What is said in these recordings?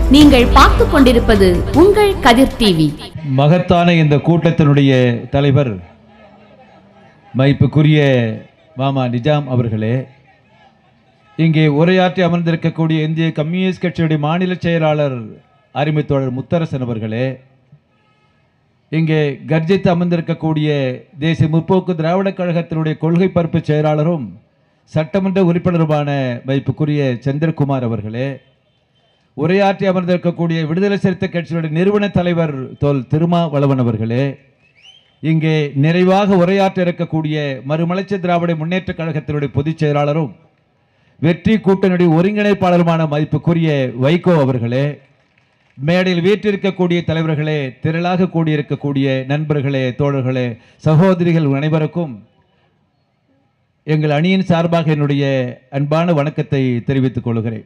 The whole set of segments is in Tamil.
நீங்கள் பார்த்து கொண்டிருப்பது உங்கள் கதிர் டிவி மகத்தான இந்த கூட்டத்தினுடைய தலைவர் மதிப்புக்குரிய மாமா நிஜாம் அவர்களே இங்கே உரையாற்றி அமர்ந்திருக்கக்கூடிய இந்திய கம்யூனிஸ்ட் கட்சியுடைய மாநில செயலாளர் அருமைத்தோழர் முத்தரசன் அவர்களே இங்கே கர்ஜித்து அமர்ந்திருக்கக்கூடிய தேசிய முற்போக்கு திராவிடக் கழகத்தினுடைய கொள்கை பரப்பு செயலாளரும் சட்டமன்ற உறுப்பினருமான மதிப்புக்குரிய சந்திரகுமார் அவர்களே உரையாற்றி அமர்ந்திருக்கக்கூடிய விடுதலை சிறுத்தை கட்சியினுடைய நிறுவன தலைவர் தோல் திருமாவளவன் அவர்களே இங்கே நிறைவாக உரையாற்ற இருக்கக்கூடிய மறுமலர்ச்சி திராவிட முன்னேற்ற கழகத்தினுடைய பொதுச் செயலாளரும் வெற்றி கூட்டணியுடைய ஒருங்கிணைப்பாளருமான மதிப்புக்குரிய வைகோ அவர்களே மேடையில் வீற்றிருக்கக்கூடிய தலைவர்களே திரளாக கூடியிருக்கக்கூடிய நண்பர்களே தோழர்களே சகோதரிகள் அனைவருக்கும் எங்கள் அணியின் சார்பாக என்னுடைய அன்பான வணக்கத்தை தெரிவித்துக் கொள்கிறேன்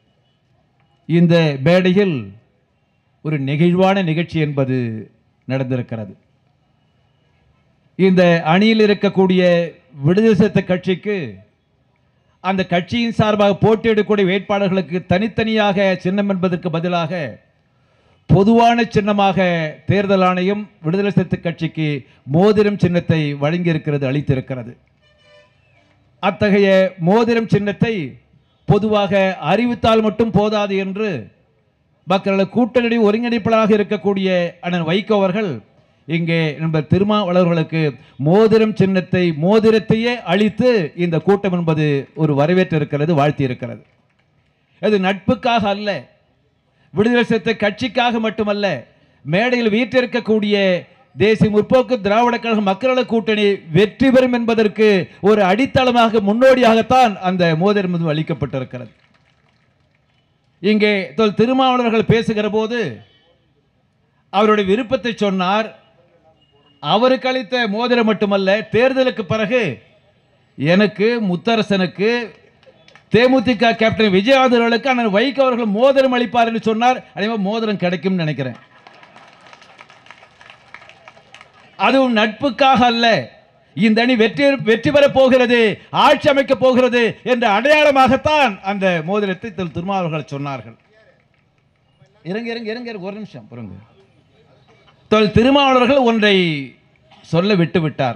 இந்த மேடையில் ஒரு நெகிழ்வான நிகழ்ச்சி என்பது நடந்திருக்கிறது இந்த அணியில் இருக்கக்கூடிய விடுதலை சிறுத்தை கட்சிக்கு அந்த கட்சியின் சார்பாக போட்டியிடக்கூடிய வேட்பாளர்களுக்கு தனித்தனியாக சின்னம் என்பதற்கு பதிலாக பொதுவான சின்னமாக தேர்தல் ஆணையம் விடுதலை சிறுத்தை கட்சிக்கு மோதிரம் சின்னத்தை வழங்கியிருக்கிறது அளித்திருக்கிறது அத்தகைய மோதிரம் சின்னத்தை பொதுவாக அறிவித்தால் மட்டும் போதாது என்று மக்களது கூட்டணி ஒருங்கிணைப்பாளராக இருக்கக்கூடிய அண்ணன் வைகோ அவர்கள் இங்கே நண்பர் திருமாவளவர்களுக்கு மோதிரம் சின்னத்தை மோதிரத்தையே அளித்து இந்த கூட்டம் என்பது ஒரு வரவேற்று இருக்கிறது வாழ்த்தி இருக்கிறது அது நட்புக்காக அல்ல விடுதலை சிறுத்தை கட்சிக்காக மட்டுமல்ல மேடையில் வீற்றிருக்கக்கூடிய தேசிய முற்போக்கு திராவிட கழக மக்களது கூட்டணி வெற்றி பெறும் என்பதற்கு ஒரு அடித்தளமாக முன்னோடியாகத்தான் அந்த மோதிரம் வந்து அளிக்கப்பட்டிருக்கிறது இங்கே தொல் திருமாவளவர்கள் பேசுகிற போது அவருடைய விருப்பத்தை சொன்னார் அவருக்கு அளித்த மோதிரம் மட்டுமல்ல தேர்தலுக்கு பிறகு எனக்கு முத்தரசனுக்கு தேமுதிக கேப்டன் விஜயாதர்களுக்கு அண்ணன் வைகோ அவர்கள் மோதிரம் அளிப்பார் என்று சொன்னார் அதே மாதிரி மோதிரம் கிடைக்கும்னு நினைக்கிறேன் அதுவும் நட்புக்காக அல்ல இந்த அணி வெற்றி வெற்றி பெறப் போகிறது ஆட்சி அமைக்கப் போகிறது என்ற அடையாளமாகத்தான் அந்த மோதிரத்தை திரு திருமாவர்கள் சொன்னார்கள் இருங்க இருங்க இருங்க இருங்க, ஒரு நிமிஷம் பொறுங்க தொல் திருமாவளவர்கள் ஒன்றை சொல்ல விட்டு விட்டார்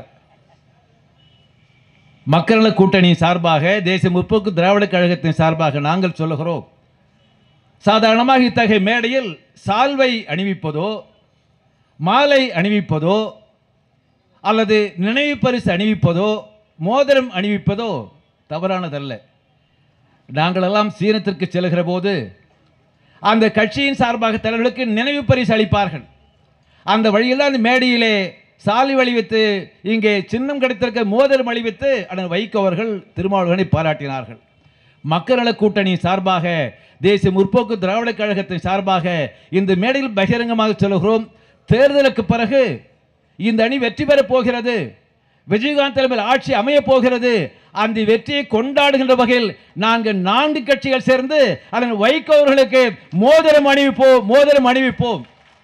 மக்கள கூட்டணி சார்பாக தேசிய முற்போக்கு திராவிட கழகத்தின் சார்பாக நாங்கள் சொல்லுகிறோம் சாதாரணமாக இத்தகைய மேடையில் சால்வை அணிவிப்பதோ மாலை அணிவிப்பதோ அல்லது நினைவு பரிசு அணிவிப்பதோ மோதிரம் அணிவிப்பதோ தவறானதல்ல நாங்களெல்லாம் சீனத்திற்கு செல்கிற போது அந்த கட்சியின் சார்பாக தலைவர்களுக்கு நினைவு பரிசு அளிப்பார்கள் அந்த வழியில் அந்த மேடையிலே சாலை வழிவித்து இங்கே சின்னம் கிடைத்திருக்க மோதிரம் அழிவித்து அண்ணன் வைகோ அவர்கள் திருமாவளவனை பாராட்டினார்கள் மக்கள் நலக் கூட்டணி சார்பாக தேசிய முற்போக்கு திராவிட கழகத்தின் சார்பாக இந்த மேடையில் பகிரங்கமாக சொல்கிறோம் தேர்தலுக்கு பிறகு இந்த அணி வெற்றி பெறப் போகிறது விஜயகாந்த் தலைமையில் ஆட்சி அமையப் போகிறது அந்த வெற்றியை கொண்டாடுகின்ற வகையில் நாங்கள் நான்கு கட்சிகள் சேர்ந்து அதன் வைகோ அவர்களுக்கு மோதிரம் அணிவிப்போம் மோதிரம் அணிவிப்போம்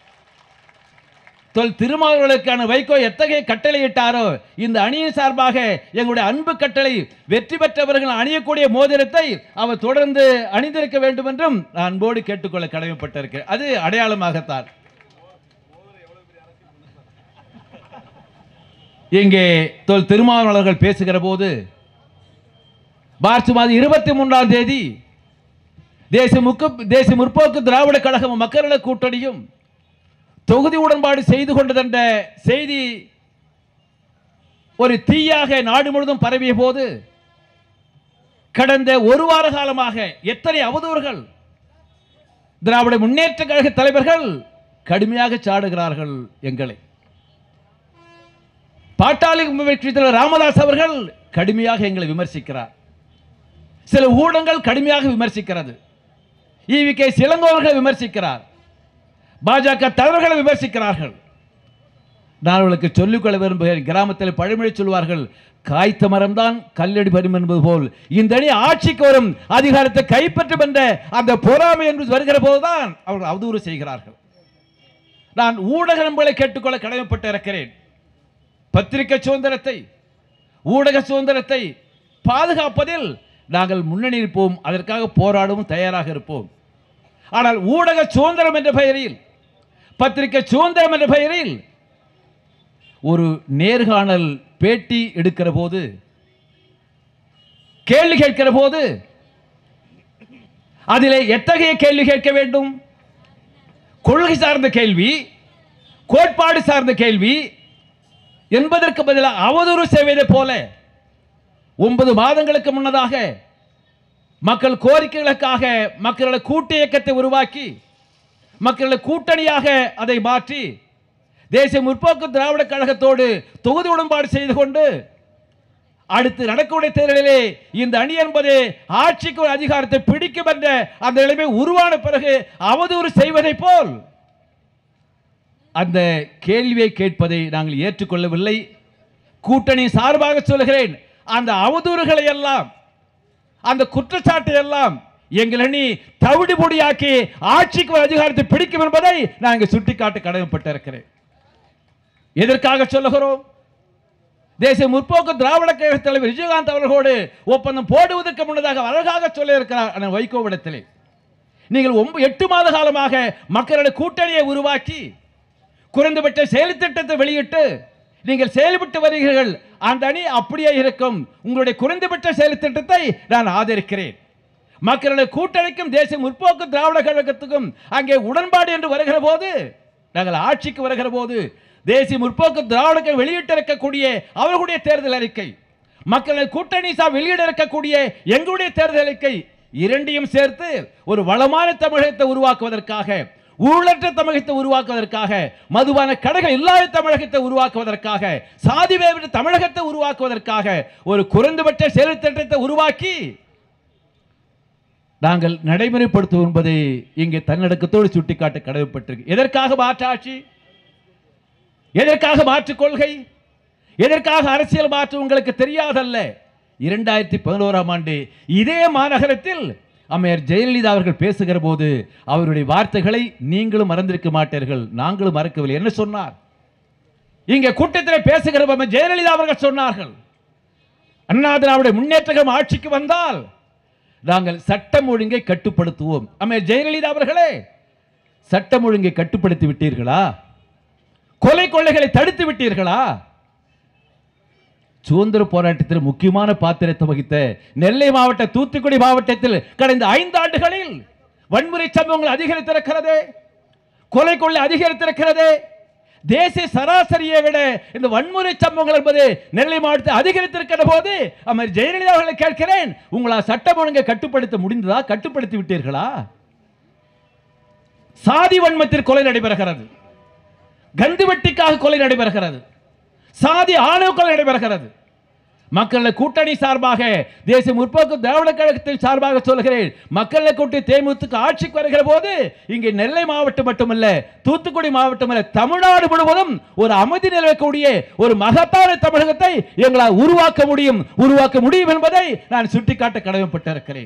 தொல் திருமாவளவர்களுக்கான வைகோ எத்தகைய கட்டளையிட்டாரோ இந்த அணியின் சார்பாக எங்களுடைய அன்பு கட்டளை வெற்றி பெற்றவர்கள் அணியக்கூடிய மோதிரத்தை அவர் தொடர்ந்து அணிந்திருக்க வேண்டும் என்றும் நான் அன்போடு கேட்டுக்கொள்ள கடமைப்பட்டிருக்கிறேன் அது அடையாளமாகத்தான் இங்கே தொல் திருமாவளவர்கள் பேசுகிற போது மார்ச் மாதம் இருபத்தி மூன்றாம் தேதி தேசிய முக்கு தேசிய முற்போக்கு திராவிட கழகம் மக்கள் நலக் கூட்டணியும் தொகுதி உடன்பாடு செய்து கொண்டதென்ற செய்தி ஒரு தீயாக நாடு முழுவதும் பரவிய போது கடந்த ஒரு வார காலமாக எத்தனை அவதூறுகள் திராவிட முன்னேற்ற கழக தலைவர்கள் கடுமையாக சாடுகிறார்கள் எங்களை பாட்டாளி வெற்றி தலைவர் ராமதாஸ் அவர்கள் கடுமையாக எங்களை விமர்சிக்கிறார் சில ஊடகங்கள் கடுமையாக விமர்சிக்கிறது ஈவி கே சிலங்கோவர்கள் விமர்சிக்கிறார் பாஜக தலைவர்களை விமர்சிக்கிறார்கள் நான் அவர்களுக்கு சொல்லிக்கொள்ள விரும்புகிறேன் கிராமத்தில் பழமொழி சொல்வார்கள் காய்த்த மரம்தான் கல்லடி பரும் என்பது போல் இந்த அணி ஆட்சிக்கு வரும் அதிகாரத்தை கைப்பற்றும் என்ற அந்த பொறாமை என்று வருகிற போதுதான் அவர்கள் அவதூறு செய்கிறார்கள் நான் ஊடக நண்பர்களை கேட்டுக்கொள்ள கடமைப்பட்டு இருக்கிறேன் பத்திரிகை சுதந்திரத்தை ஊடக சுதந்திரத்தை பாதுகாப்பதில் நாங்கள் முன்னணி இருப்போம் அதற்காக போராடவும் தயாராக இருப்போம் ஆனால் ஊடக சுதந்திரம் என்ற பெயரில் பத்திரிகை சுதந்திரம் என்ற பெயரில் ஒரு நேர்காணல் பேட்டி எடுக்கிற போது கேள்வி கேட்கிற போது அதிலே எத்தகைய கேள்வி கேட்க வேண்டும் கொள்கை சார்ந்த கேள்வி கோட்பாடு சார்ந்த கேள்வி என்பதற்கு பதிலாக அவதூறு செய்வதை போல ஒன்பது மாதங்களுக்கு முன்னதாக மக்கள் கோரிக்கைகளுக்காக மக்களோட கூட்டு இயக்கத்தை உருவாக்கி மக்களோட கூட்டணியாக அதை மாற்றி தேசிய முற்போக்கு திராவிட கழகத்தோடு தொகுதி உடன்பாடு செய்து கொண்டு அடுத்து நடக்கக்கூடிய தேர்தலிலே இந்த அணி என்பது ஆட்சிக்கு ஒரு அதிகாரத்தை பிடிக்கும் என்ற அந்த நிலைமை உருவான பிறகு அவதூறு செய்வதைப் போல் அந்த கேள்வியை கேட்பதை நாங்கள் ஏற்றுக்கொள்ளவில்லை கூட்டணி சார்பாக சொல்கிறேன் அந்த அவதூறுகளை எல்லாம் அந்த குற்றச்சாட்டை எல்லாம் எங்கள் அணி தவிடு பொடியாக்கி ஆட்சிக்கு ஒரு அதிகாரத்தை பிடிக்கும் என்பதை நான் இங்கு சுட்டிக்காட்ட கடமைப்பட்டிருக்கிறேன் எதற்காக சொல்லுகிறோம் தேசிய முற்போக்கு திராவிட கழக தலைவர் விஜயகாந்த் அவர்களோடு ஒப்பந்தம் போடுவதற்கு முன்னதாக அழகாக சொல்லியிருக்கிறார் அண்ணன் வைகோவிடத்திலே நீங்கள் ஒன்ப எட்டு மாத காலமாக மக்களுடைய கூட்டணியை உருவாக்கி குறைந்தபட்ச செயல் திட்டத்தை வெளியிட்டு நீங்கள் செயல்பட்டு வருகிறீர்கள் அந்த அணி அப்படியே இருக்கும் உங்களுடைய குறைந்தபட்ச செயல் திட்டத்தை நான் ஆதரிக்கிறேன் மக்களுடைய கூட்டணிக்கும் தேசிய முற்போக்கு திராவிட கழகத்துக்கும் அங்கே உடன்பாடு என்று வருகிற போது நாங்கள் ஆட்சிக்கு வருகிற போது தேசிய முற்போக்கு திராவிட கழகம் வெளியிட்டிருக்கக்கூடிய அவர்களுடைய தேர்தல் அறிக்கை மக்களுடைய கூட்டணி சா வெளியிட இருக்கக்கூடிய எங்களுடைய தேர்தல் அறிக்கை இரண்டையும் சேர்த்து ஒரு வளமான தமிழகத்தை உருவாக்குவதற்காக ஊழலற்ற தமிழகத்தை உருவாக்குவதற்காக மதுபான கடைகள் இல்லாத தமிழகத்தை உருவாக்குவதற்காக சாதி வேறு தமிழகத்தை உருவாக்குவதற்காக ஒரு குறைந்தபட்ச செயல் திட்டத்தை உருவாக்கி நாங்கள் நடைமுறைப்படுத்துவோம் என்பதை இங்கே தன்னடக்கத்தோடு சுட்டிக்காட்ட கடமைப்பட்டிருக்கு எதற்காக மாற்றாட்சி எதற்காக மாற்றுக் கொள்கை எதற்காக அரசியல் மாற்று உங்களுக்கு தெரியாதல்ல இரண்டாயிரத்தி பதினோராம் ஆண்டு இதே மாநகரத்தில் அம்மையார் ஜெயலலிதா அவர்கள் பேசுகிற போது அவருடைய வார்த்தைகளை நீங்களும் மறந்திருக்க மாட்டீர்கள் நாங்களும் மறக்கவில்லை என்ன சொன்னார் இங்கே கூட்டத்தில் பேசுகிற போது ஜெயலலிதா அவர்கள் சொன்னார்கள் அண்ணா திராவிட முன்னேற்றம் ஆட்சிக்கு வந்தால் நாங்கள் சட்டம் ஒழுங்கை கட்டுப்படுத்துவோம் அம்மையார் ஜெயலலிதா அவர்களே சட்டம் ஒழுங்கை கட்டுப்படுத்தி விட்டீர்களா கொலை கொள்ளைகளை தடுத்து விட்டீர்களா சுதந்திர போராட்டத்தில் முக்கியமான பாத்திரத்தை வகித்த நெல்லை மாவட்ட தூத்துக்குடி மாவட்டத்தில் கடந்த ஐந்து ஆண்டுகளில் வன்முறை சம்பவங்கள் அதிகரித்திருக்கிறதே கொலை கொள்ளை அதிகரித்திருக்கிறதே தேசிய சராசரியை விட இந்த வன்முறை சம்பவங்கள் என்பது நெல்லை மாவட்டத்தில் அதிகரித்திருக்கிற போது அமர் ஜெயலலிதா அவர்களை கேட்கிறேன் உங்களால் சட்டம் ஒழுங்கை கட்டுப்படுத்த முடிந்ததா கட்டுப்படுத்தி விட்டீர்களா சாதி வன்மத்தில் கொலை நடைபெறுகிறது கந்து வெட்டிக்காக கொலை நடைபெறுகிறது சாதி ஆணவ கொலை நடைபெறுகிறது மக்கள் கூட்டணி சார்பாக தேசிய முற்போக்கு திராவிட கழகத்தின் சார்பாக சொல்கிறேன் மக்களை கூட்டி தேமுதிக ஆட்சிக்கு வருகிற போது இங்கே நெல்லை மாவட்டம் மட்டுமல்ல தூத்துக்குடி மாவட்டமல்ல தமிழ்நாடு முழுவதும் ஒரு அமைதி நிலவக்கூடிய ஒரு மகத்தான தமிழகத்தை எங்களால் உருவாக்க முடியும் உருவாக்க முடியும் என்பதை நான் சுட்டிக்காட்ட கடமைப்பட்டிருக்கிறேன்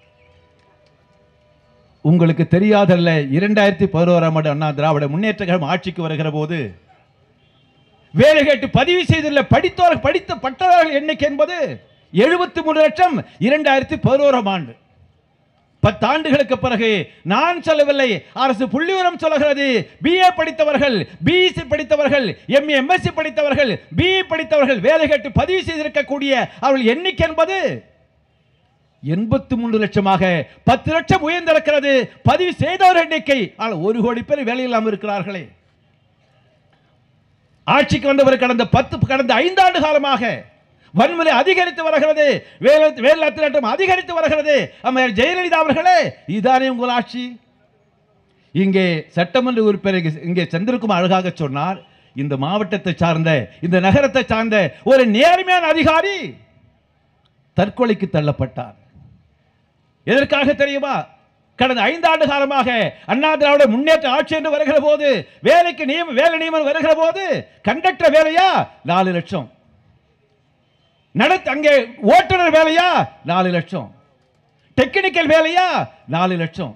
உங்களுக்கு தெரியாதல்ல இரண்டாயிரத்தி பதினோராம் ஆண்டு அண்ணா திராவிட முன்னேற்ற கழகம் ஆட்சிக்கு வருகிற போது வேலை கேட்டு பதிவு செய்துள்ள படித்தோர் படித்த பட்டதாரிகள் எண்ணிக்கை என்பது எழுபத்தி மூணு லட்சம் இரண்டாயிரத்தி பதினோராம் ஆண்டு பத்தாண்டுகளுக்கு பிறகு நான் சொல்லவில்லை அரசு புள்ளிவரம் சொல்கிறது பிஏ படித்தவர்கள் பிஇசி படித்தவர்கள் எம்ஏ எம்எஸ்சி படித்தவர்கள் பிஇ படித்தவர்கள் வேலை கேட்டு பதிவு செய்திருக்கக்கூடிய அவர்கள் எண்ணிக்கை என்பது எண்பத்தி மூன்று லட்சமாக பத்து லட்சம் உயர்ந்திருக்கிறது பதிவு செய்தவர் எண்ணிக்கை ஆனால் ஒரு கோடி பேர் வேலையில்லாமல் இருக்கிறார்களே ஆட்சிக்கு வந்தவர் கடந்த பத்து கடந்த ஐந்தாண்டு காலமாக வன்முறை அதிகரித்து வருகிறது வேலை வேலாத்திரம் அதிகரித்து வருகிறது அம்மையார் ஜெயலலிதா அவர்களே இதுதானே உங்கள் ஆட்சி இங்கே சட்டமன்ற உறுப்பினர் இங்கே- இங்கே சந்திரகுமார் அழகாக சொன்னார் இந்த மாவட்டத்தை சார்ந்த இந்த நகரத்தை சார்ந்த ஒரு நேர்மையான அதிகாரி தற்கொலைக்கு தள்ளப்பட்டார் எதற்காக தெரியுமா கடந்த ஐந்தாண்டு காலமாக அண்ணா திராவிட முன்னேற்ற ஆட்சி என்று வருகிற போது வேலைக்கு நியம வேலை நியமனம் வருகிற போது கண்டக்டர் வேலையா நாலு லட்சம் நடத்த அங்கே ஓட்டுநர் வேலையா நாலு லட்சம் டெக்னிக்கல் வேலையா நாலு லட்சம்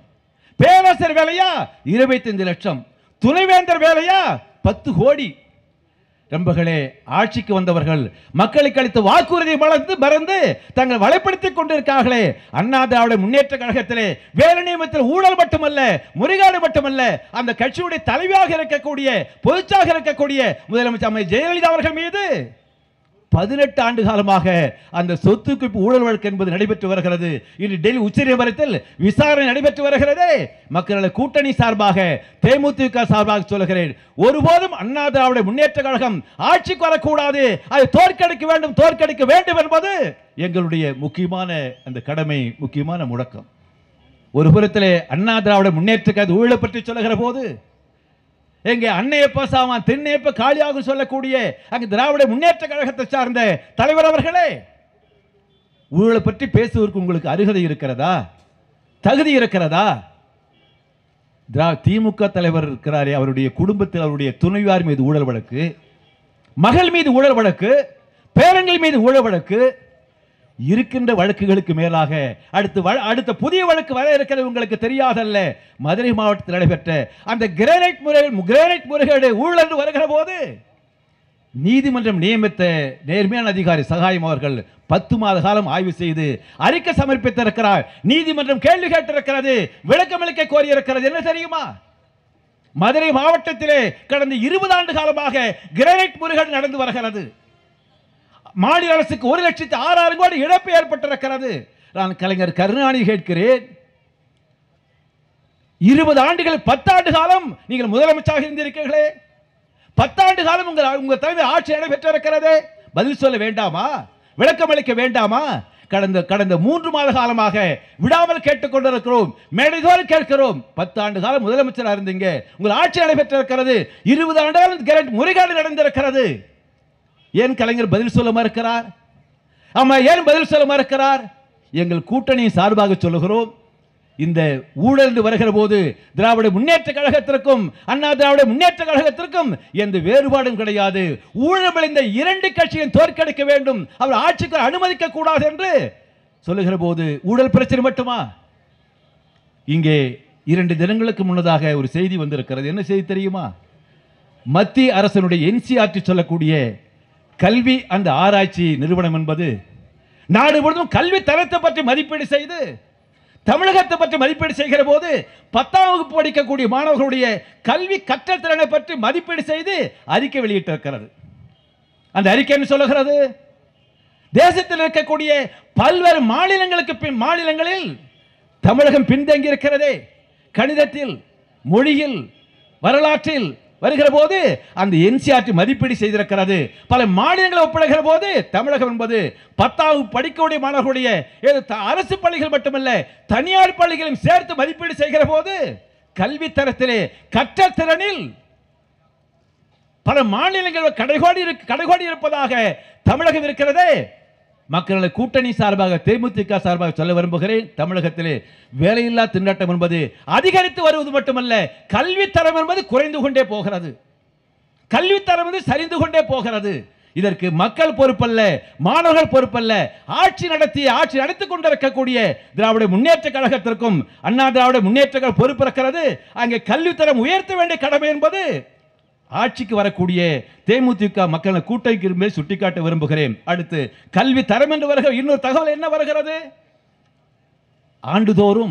பேராசிரியர் வேலையா இருபத்தைந்து லட்சம் துணைவேந்தர் வேலையா பத்து கோடி நண்பர்களே ஆட்சிக்கு வந்தவர்கள் மக்களுக்கு அளித்த வாக்குறுதி மறந்து மறந்து தங்கள் வலைப்படுத்திக் கொண்டிருக்கார்களே அண்ணா திராவிட முன்னேற்ற கழகத்திலே வேலை நியமனத்தில் ஊழல் மட்டுமல்ல முறைகேடு மட்டுமல்ல அந்த கட்சியுடைய தலைவியாக இருக்கக்கூடிய பொதுச்சாக இருக்கக்கூடிய முதலமைச்சர் அம்மை ஜெயலலிதா அவர்கள் மீது பதினெட்டு ஆண்டு காலமாக அந்த சொத்து குவிப்பு ஊழல் வழக்கு என்பது நடைபெற்று வருகிறது இன்று டெல்லி உச்சநீதிமன்றத்தில் விசாரணை நடைபெற்று வருகிறது மக்கள கூட்டணி சார்பாக தேமுதிக சார்பாக சொல்கிறேன் ஒருபோதும் அண்ணா திராவிட முன்னேற்ற கழகம் ஆட்சிக்கு வரக்கூடாது அதை தோற்கடிக்க வேண்டும் தோற்கடிக்க வேண்டும் என்பது எங்களுடைய முக்கியமான அந்த கடமை முக்கியமான முழக்கம் ஒரு புறத்திலே அண்ணா திராவிட முன்னேற்ற கழக ஊழலை பற்றி சொல்லுகிற போது எங்க அன்னையப்ப சாமான் தென்னையப்ப காளியாகும் சொல்லக்கூடிய அங்க திராவிட முன்னேற்ற கழகத்தை சார்ந்த தலைவர் அவர்களே ஊழலை பற்றி பேசுவதற்கு உங்களுக்கு அருகதை இருக்கிறதா தகுதி இருக்கிறதா திரா திமுக தலைவர் இருக்கிறாரே அவருடைய குடும்பத்தில் அவருடைய துணைவியார் மீது ஊழல் வழக்கு மகள் மீது ஊழல் வழக்கு பேரங்கள் மீது ஊழல் வழக்கு இருக்கின்ற வழக்குகளுக்கு மேலாக அடுத்து வ- அடுத்த புதிய வழக்கு வர இருக்கிறது உங்களுக்கு தெரியாதல்ல மதுரை மாவட்டத்தில் நடைபெற்ற அந்த கிரானைட் முறை கிரானைட் முறைகேடு ஊழல் என்று வருகிற போது நீதிமன்றம் நியமித்த நேர்மையான அதிகாரி சகாயம் அவர்கள் பத்து மாத காலம் ஆய்வு செய்து அறிக்கை சமர்ப்பித்திருக்கிறார் நீதிமன்றம் கேள்வி கேட்டிருக்கிறது விளக்கமளிக்க கோரியிருக்கிறது என்ன தெரியுமா மதுரை மாவட்டத்திலே கடந்த இருபது ஆண்டு காலமாக கிரானைட் முறைகேடு நடந்து வருகிறது மாநில அரசுக்கு ஒரு லட்சத்து ஆறாயிரம் கோடி இழப்பு ஏற்பட்டிருக்கிறது நான் கலைஞர் கருணாநிதி கேட்கிறேன் இருபது ஆண்டுகள் பத்தாண்டு காலம் நீங்கள் முதலமைச்சராக இருந்திருக்கீர்களே பத்தாண்டு காலம் உங்கள் உங்கள் தலைவர் ஆட்சி நடைபெற்றிருக்கிறது பதில் சொல்ல வேண்டாமா விளக்கம் அளிக்க வேண்டாமா கடந்த கடந்த மூன்று மாத காலமாக விடாமல் கேட்டுக்கொண்டிருக்கிறோம் மேடைதோறும் கேட்கிறோம் பத்தாண்டு காலம் முதலமைச்சராக இருந்தீங்க உங்கள் ஆட்சி நடைபெற்றிருக்கிறது இருபது ஆண்டு காலம் கிரண்ட் முறைகேடு நடந்திருக்கிறது ஏன் கலைஞர் பதில் சொல்ல மறுக்கிறார் ஆமா ஏன் பதில் சொல்ல மறுக்கிறார் எங்கள் கூட்டணியின் சார்பாக சொல்லுகிறோம் இந்த ஊழல் என்று வருகிற போது திராவிட முன்னேற்ற கழகத்திற்கும் அண்ணா திராவிட முன்னேற்ற கழகத்திற்கும் எந்த வேறுபாடும் கிடையாது ஊழல் விளைந்த இரண்டு கட்சியும் தோற்கடிக்க வேண்டும் அவர் ஆட்சிக்கு அனுமதிக்க கூடாது என்று சொல்லுகிற போது ஊழல் பிரச்சனை மட்டுமா இங்கே இரண்டு தினங்களுக்கு முன்னதாக ஒரு செய்தி வந்திருக்கிறது என்ன செய்தி தெரியுமா மத்திய அரசனுடைய என்சிஆர்டி சொல்லக்கூடிய கல்வி அந்த ஆராய்ச்சி நிறுவனம் என்பது நாடு முழுவதும் கல்வி தரத்தை பற்றி மதிப்பீடு செய்து தமிழகத்தை பற்றி மதிப்பீடு செய்கிற போது பத்தாம் வகுப்பு படிக்கக்கூடிய மாணவர்களுடைய கல்வி கற்றல் திறனை பற்றி மதிப்பீடு செய்து அறிக்கை வெளியிட்டிருக்கிறது அந்த அறிக்கை என்ன சொல்லுகிறது தேசத்தில் இருக்கக்கூடிய பல்வேறு மாநிலங்களுக்கு பின் மாநிலங்களில் தமிழகம் பின்தங்கி இருக்கிறதே கணிதத்தில் மொழியில் வரலாற்றில் வருகிற போது அந்த என்சிஆர்டி மதிப்பீடு செய்திருக்கிறது பல மாநிலங்களை ஒப்பிடுகிற போது தமிழகம் என்பது பத்தாவது படிக்கக்கூடிய மாணவர்களுடைய ஏதோ த- அரசு பள்ளிகள் மட்டுமல்ல தனியார் பள்ளிகளும் சேர்த்து மதிப்பீடு செய்கிற போது கல்வி தரத்திலே கற்றல் திறனில் பல மாநிலங்கள் கடைகோடி இருக்கு கடைகோடி இருப்பதாக தமிழகம் இருக்கிறதே மக்களது கூட்டணி சார்பாக தேமுதிக சார்பாக சொல்ல விரும்புகிறேன் தமிழகத்திலே வேலையில்லா திண்டாட்டம் என்பது அதிகரித்து வருவது மட்டுமல்ல கல்வித்தரம் என்பது குறைந்து கொண்டே போகிறது கல்வித்தரம் வந்து சரிந்து கொண்டே போகிறது இதற்கு மக்கள் பொறுப்பல்ல மாணவர்கள் பொறுப்பல்ல ஆட்சி நடத்தி ஆட்சி நடத்திக் கொண்டிருக்கக்கூடிய திராவிட முன்னேற்ற கழகத்திற்கும் அண்ணா திராவிட முன்னேற்ற கழகம் பொறுப்பு இருக்கிறது அங்கே கல்வித்தரம் உயர்த்த வேண்டிய கடமை என்பது ஆட்சிக்கு வரக்கூடிய தேமுதிக மக்கள் கூட்டணிக்கு மேல் சுட்டிக்காட்ட விரும்புகிறேன் அடுத்து கல்வி தரம் என்று வருகிற இன்னொரு தகவல் என்ன வருகிறது ஆண்டுதோறும்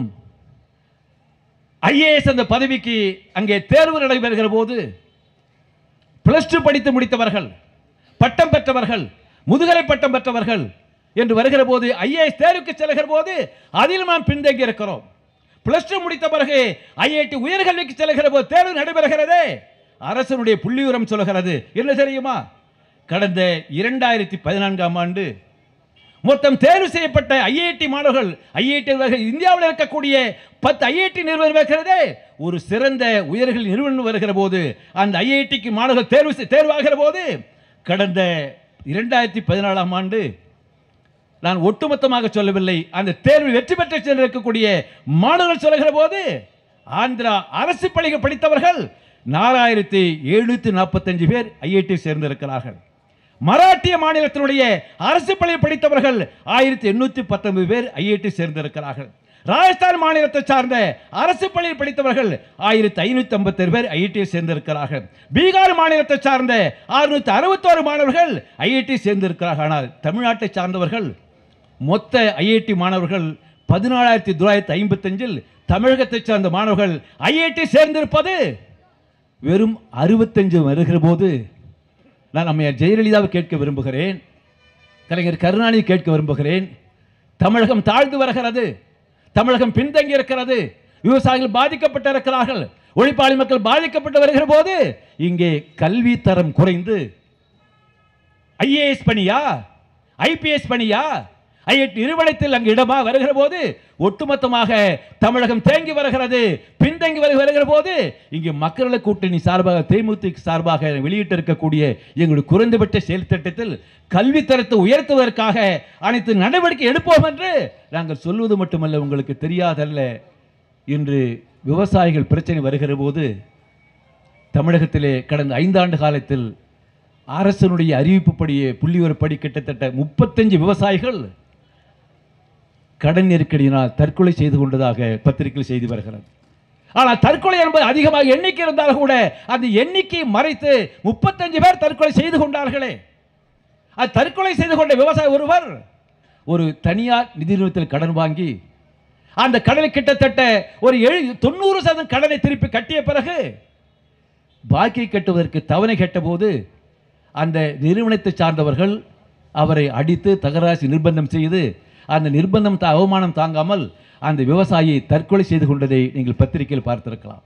ஐஏஎஸ் அந்த பதவிக்கு அங்கே தேர்வு நடைபெறுகிற போது பிளஸ் டூ படித்து முடித்தவர்கள் பட்டம் பெற்றவர்கள் முதுகலை பட்டம் பெற்றவர்கள் என்று வருகிற போது ஐஏஎஸ் தேர்வுக்கு செல்கிற போது அதில் நாம் பின்தங்கி இருக்கிறோம் பிளஸ் டூ முடித்த பிறகு ஐஐடி உயர்கல்விக்கு செல்கிற போது தேர்வு நடைபெறுகிறதே அரசனுடைய புள்ளிவிவரம் சொல்கிறது என்ன தெரியுமா கடந்த இரண்டாயிரத்தி பதினான்காம் ஆண்டு மொத்தம் தேர்வு செய்யப்பட்ட ஐஐடி மாணவர்கள் ஐஐடி இந்தியாவில் இருக்கக்கூடிய பத்து ஐஐடி நிறுவனம் இருக்கிறதே ஒரு சிறந்த உயர்கல்வி நிறுவனம் வருகிற போது அந்த ஐஐடிக்கு மாணவர்கள் தேர்வு செய்- தேர்வாகிற போது கடந்த இரண்டாயிரத்தி பதினாலாம் ஆண்டு நான் ஒட்டுமொத்தமாக சொல்லவில்லை அந்த தேர்வில் வெற்றி பெற்று சென்றிருக்கக்கூடிய மாணவர்கள் சொல்லுகிற போது ஆந்திரா அரசு பள்ளிகள் படித்தவர்கள் நாலாயிரத்தி எழுநூத்தி நாற்பத்தஞ்சு பேர் ஐஐடி சேர்ந்திருக்கிறார்கள் மராட்டிய மாநிலத்தினுடைய அரசு பள்ளியில் படித்தவர்கள் ஆயிரத்தி எண்ணூத்தி பத்தொன்பது பேர் ஐஐடி சேர்ந்திருக்கிறார்கள் ராஜஸ்தான் மாநிலத்தை சார்ந்த அரசு பள்ளியில் படித்தவர்கள் ஆயிரத்தி ஐநூத்தி ஐம்பத்தி பேர் ஐஐடி சேர்ந்திருக்கிறார்கள் பீகார் மாநிலத்தை சார்ந்த அறுநூத்தி அறுபத்தோரு மாணவர்கள் ஐஐடி சேர்ந்திருக்கிறார்கள் ஆனால் தமிழ்நாட்டை சார்ந்தவர்கள் மொத்த ஐஐடி மாணவர்கள் பதினாலாயிரத்தி தொள்ளாயிரத்தி ஐம்பத்தஞ்சில் தமிழகத்தை சார்ந்த மாணவர்கள் ஐஐடி சேர்ந்திருப்பது வெறும் அறுபத்தஞ்சு வருகிற போது நான் அம்மையார் ஜெயலலிதாவை கேட்க விரும்புகிறேன் கலைஞர் கருணாநிதி கேட்க விரும்புகிறேன் தமிழகம் தாழ்ந்து வருகிறது தமிழகம் பின்தங்கி இருக்கிறது விவசாயிகள் பாதிக்கப்பட்டிருக்கிறார்கள் ஒழிப்பாளி மக்கள் பாதிக்கப்பட்டு வருகிற போது இங்கே கல்வி தரம் குறைந்து ஐஏஎஸ் பணியா ஐபிஎஸ் பணியா ஐஐடி நிறுவனத்தில் அங்கு இடமா வருகிற போது ஒட்டுமொத்தமாக தமிழகம் தேங்கி வருகிறது பின்தங்கி வரு- வருகிற போது இங்கு மக்கள கூட்டணி சார்பாக தேமுதிக சார்பாக வெளியிட்டிருக்கக்கூடிய எங்களுடைய குறைந்தபட்ச செயல் திட்டத்தில் கல்வி தரத்தை உயர்த்துவதற்காக அனைத்து நடவடிக்கை எடுப்போம் என்று நாங்கள் சொல்வது மட்டுமல்ல உங்களுக்கு தெரியாதல்ல இன்று விவசாயிகள் பிரச்சனை வருகிற போது தமிழகத்திலே கடந்த ஐந்தாண்டு காலத்தில் அரசனுடைய அறிவிப்புப்படியே புள்ளிவரப்படி கிட்டத்தட்ட முப்பத்தஞ்சு விவசாயிகள் கடன் நெருக்கடியினால் தற்கொலை செய்து கொண்டதாக பத்திரிகையில் செய்தி வருகிறது ஆனால் தற்கொலை என்பது அதிகமாக எண்ணிக்கை இருந்தால் கூட அந்த எண்ணிக்கையை மறைத்து முப்பத்தஞ்சு பேர் தற்கொலை செய்து கொண்டார்களே அது தற்கொலை செய்து கொண்ட விவசாயி ஒருவர் ஒரு தனியார் நிதி நிறுவனத்தில் கடன் வாங்கி அந்த கடனை கிட்டத்தட்ட ஒரு எழு தொண்ணூறு சதவீதம் கடனை திருப்பி கட்டிய பிறகு பாக்கி கட்டுவதற்கு தவணை கேட்டபோது அந்த நிறுவனத்தை சார்ந்தவர்கள் அவரை அடித்து தகராசி நிர்பந்தம் செய்து அந்த நிர்பந்தம் தா- அவமானம் தாங்காமல் அந்த விவசாயி தற்கொலை செய்து கொண்டதை நீங்கள் பத்திரிகையில் பார்த்திருக்கலாம்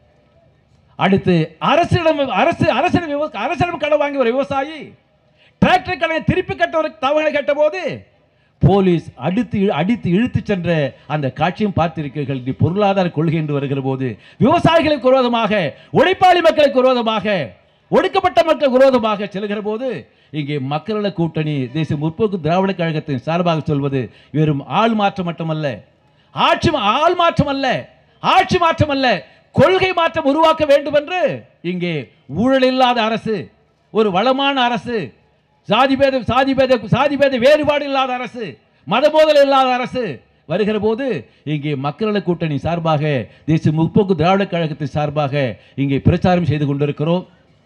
அடுத்து அரசிடம் அரசு அரசிடம் விவ- அரசிடம் கடன் வாங்கி ஒரு விவசாயி டிராக்டர் கடனை திருப்பி கட்டுவதற்கு தவணை கேட்டபோது போலீஸ் அடித்து இழு- அடித்து இழுத்து சென்ற அந்த காட்சியும் பார்த்திருக்கிறீர்கள் இது பொருளாதார கொள்கை என்று வருகிற போது விவசாயிகளுக்கு விரோதமாக உழைப்பாளி மக்களுக்கு விரோதமாக ஒடுக்கப்பட்ட மக்களுக்கு விரோதமாக செல்கிற போது இங்கே மக்கள கூட்டணி தேசிய முற்போக்கு திராவிட கழகத்தின் சார்பாக சொல்வது வெறும் ஆள் மாற்றம் மட்டுமல்ல ஆட்சி மா- ஆள் மாற்றம் அல்ல ஆட்சி மாற்றம் அல்ல கொள்கை மாற்றம் உருவாக்க வேண்டும் என்று இங்கே ஊழல் இல்லாத அரசு ஒரு வளமான அரசு சாதி பேத சாதி பேத சாதி பேத வேறுபாடு இல்லாத அரசு மதமோதல் இல்லாத அரசு வருகிற போது இங்கே மக்கள கூட்டணி சார்பாக தேசிய முற்போக்கு திராவிட கழகத்தின் சார்பாக இங்கே பிரச்சாரம் செய்து கொண்டிருக்கிறோம்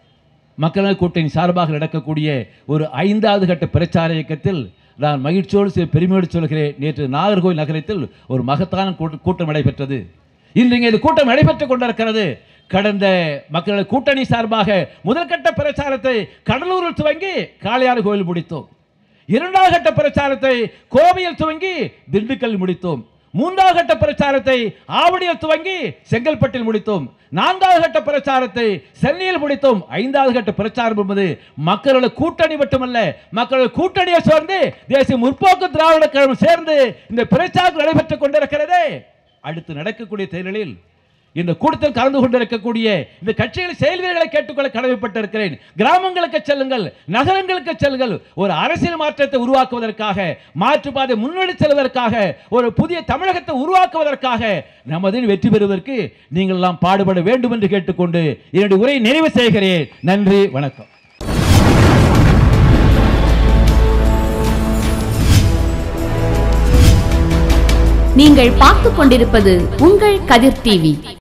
மக்கள் கூட்டணி சார்பாக நடக்கக்கூடிய ஒரு ஐந்தாவது கட்ட பிரச்சார இயக்கத்தில் நான் மகிழ்ச்சியோடு சில பெருமையோடு சொல்கிறேன் நேற்று நாகர்கோவில் நகரத்தில் ஒரு மகத்தான கூட்ட- கூட்டம் நடைபெற்றது இன்று இங்கே இது கூட்டம் நடைபெற்றுக் கொண்டிருக்கிறது கடந்த மக்கள் கூட்டணி சார்பாக முதல்கட்ட பிரச்சாரத்தை கடலூரில் துவங்கி காளையாறு கோயில் முடித்தோம் இரண்டாவது கட்ட பிரச்சாரத்தை கோவையில் துவங்கி திண்டுக்கல் முடித்தோம் மூன்றாவது கட்ட பிரச்சாரத்தை ஆவடியில் துவங்கி செங்கல்பட்டில் முடித்தோம் நான்காவது கட்ட பிரச்சாரத்தை சென்னையில் முடித்தோம் ஐந்தாவது கட்ட பிரச்சாரம் என்பது மக்களோட கூட்டணி மட்டுமல்ல மக்களோட கூட்டணியை சேர்ந்து தேசிய முற்போக்கு திராவிட கழகம் சேர்ந்து இந்த பிரச்சாரம் நடைபெற்றுக் கொண்டிருக்கிறதே அடுத்து நடக்கக்கூடிய தேர்தலில் இந்த கூட்டத்தில் கலந்து கொண்டிருக்கக்கூடிய இந்த கட்சிகளின் செயல்வீரர்களை கேட்டுக்கொள்ள கடமைப்பட்டிருக்கிறேன் கிராமங்களுக்கு செல்லுங்கள் நகரங்களுக்கு செல்லுங்கள் ஒரு அரசியல் மாற்றத்தை உருவாக்குவதற்காக மாற்றுப்பாதை முன்னெடுத்து செல்வதற்காக ஒரு புதிய தமிழகத்தை உருவாக்குவதற்காக நமது வெற்றி பெறுவதற்கு நீங்கள் எல்லாம் பாடுபட வேண்டும் என்று கேட்டுக்கொண்டு என்னுடைய உரையை நிறைவு செய்கிறேன் நன்றி வணக்கம் நீங்கள் பார்த்துக் கொண்டிருப்பது உங்கள் கதிர் டிவி